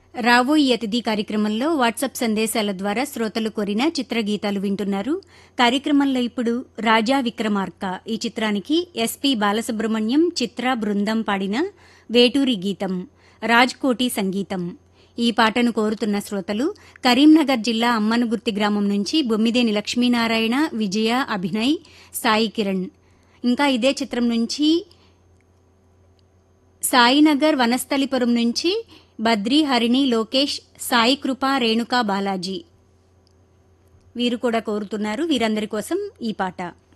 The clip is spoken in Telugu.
రావోయి అతిథి కార్యక్రమంలో వాట్సాప్ సందేశాల ద్వారా శ్రోతలు కోరిన చిత్రగీతాలు వింటున్నారు కార్యక్రమంలో ఇప్పుడు రాజా విక్రమార్క ఈ చిత్రానికి ఎస్పి బాలసుబ్రహ్మణ్యం చిత్ర బృందం పాడిన వేటూరి గీతం రాజ్కోటి సంగీతం ఈ పాటను కోరుతున్న శ్రోతలు కరీంనగర్ జిల్లా అమ్మనుగుర్తి గ్రామం నుంచి బొమ్మిదేని లక్ష్మీనారాయణ విజయ అభినయ్ సాయి కిరణ్ ఇంకా ఇదే చిత్రం నుంచి సాయినగర్ వనస్థలిపురం నుంచి బద్రి హరిణి లోకేష్ సాయి కృప రేణుకా బాలాజీ వీరు కూడా కోరుతున్నారు వీరందరి కోసం ఈ పాట